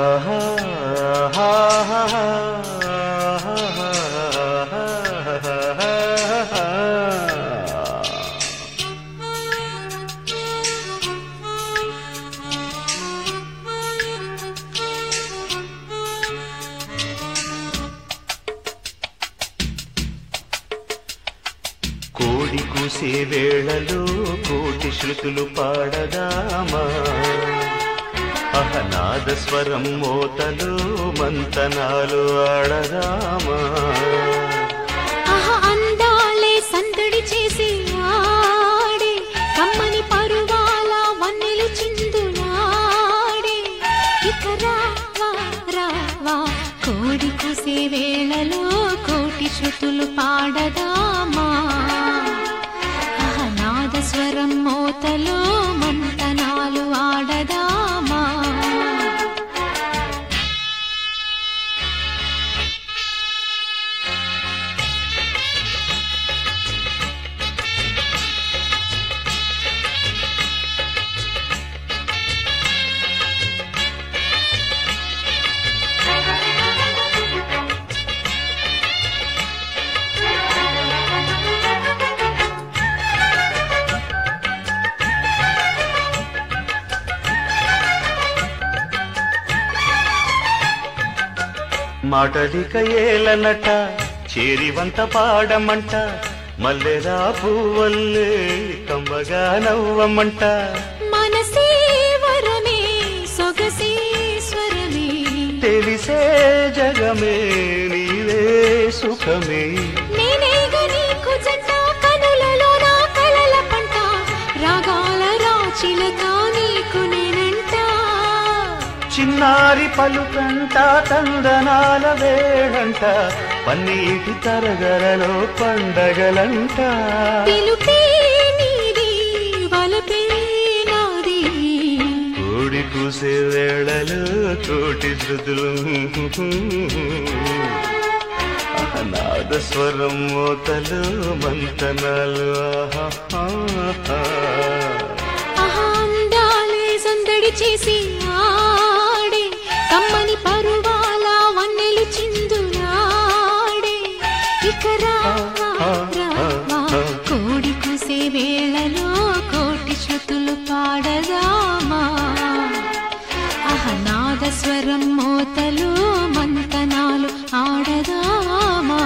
కోడి కూసే వేళలో కోటి శృతులు పాడదామా అహనాద స్వరం మోతలు మంతనాలు ఆడదామా ఆహా అందాలే సందడి చేసి ఆడే కమ్మని పరువాల వన్నెలు చిందులాడే ఇక రావా రావా కోడి కూసే వేళలో కోటి శృతులు పాడదామా ఆహా నాద స్వరం మోతలో మంతనాలు ఆడదామా మాటలిక ఏలనట చేరివంత పాడమంట మల్లెరా పువ్వల్లే కమ్మగా నవ్వమంట మనసే వరమే సొగసే స్వరమే తెలిసే జగమే నీవే సుఖమే నేనేగ నీకు జంట కనులలో నా కలల పంట రాగాల రాచిలక నీకు నేనంట చిన్నారి పలుకంట తందనాల వేళంట పన్నీటి తరగరలో పండగలంట పిలుపే నీది వలపే నాది కోడి కూసే వేళలు కోటి శృతులు నాద స్వరం మోతలు మంతనాలు ఆహా ఆహా అందాలే సందడి చేసి ఆడే కమ్మని పరువాల వన్నెలు చిందులాడే ఇక రావా రావా కోడి కూసే వేళలో కోటి శృతులు పాడదామా అహనాద స్వరం మోతలు మంతనాలు ఆడదామా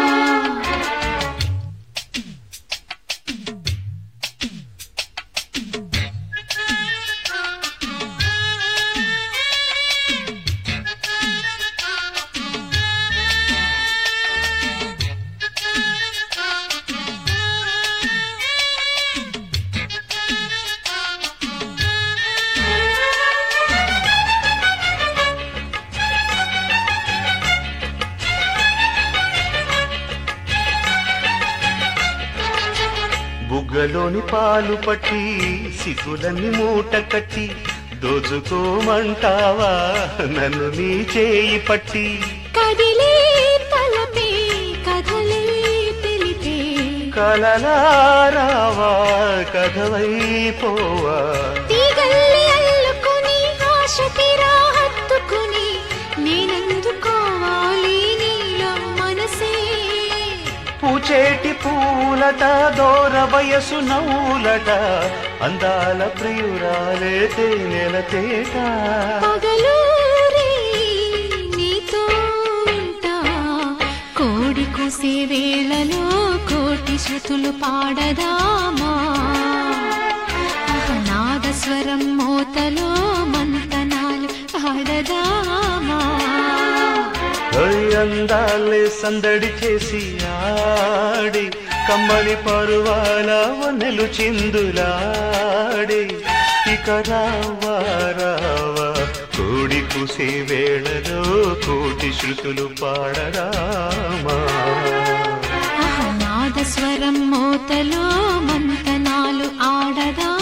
బుగ్గలోని పాలు పట్టి సిగ్గులన్నీ మూట కట్టి దోచుకోమంటావా నన్ను నీ చేయి పట్టి కదిలే తలపే కథలే తెలిపే కలలారావా కథవైపోవా తీగల్లి అల్లుకుని ఆశ తీరా హత్తుకుని నేనందుకోవాలి నీలో మనసే పూచేటి పూలట దూర వయసు నవ్వులట అందాల ప్రియురాలే తేనెల తేట పగలూరే నీతో ఉంటా కోడి కూసే వేళలో కోటి శృతులు పాడదామా నాద స్వరం మోతలో మంతనాలు ఆడదామా ఓయ్ అందాలే సందడి చేసి ఆడి కమ్మని పరువాల వనెలు చిందులాడి ఇక రావా రావా కోడి కుసే వేళలో కోటి శృతులు పాడరామా నాద స్వరం మోతలో మంతనాలు ఆడదా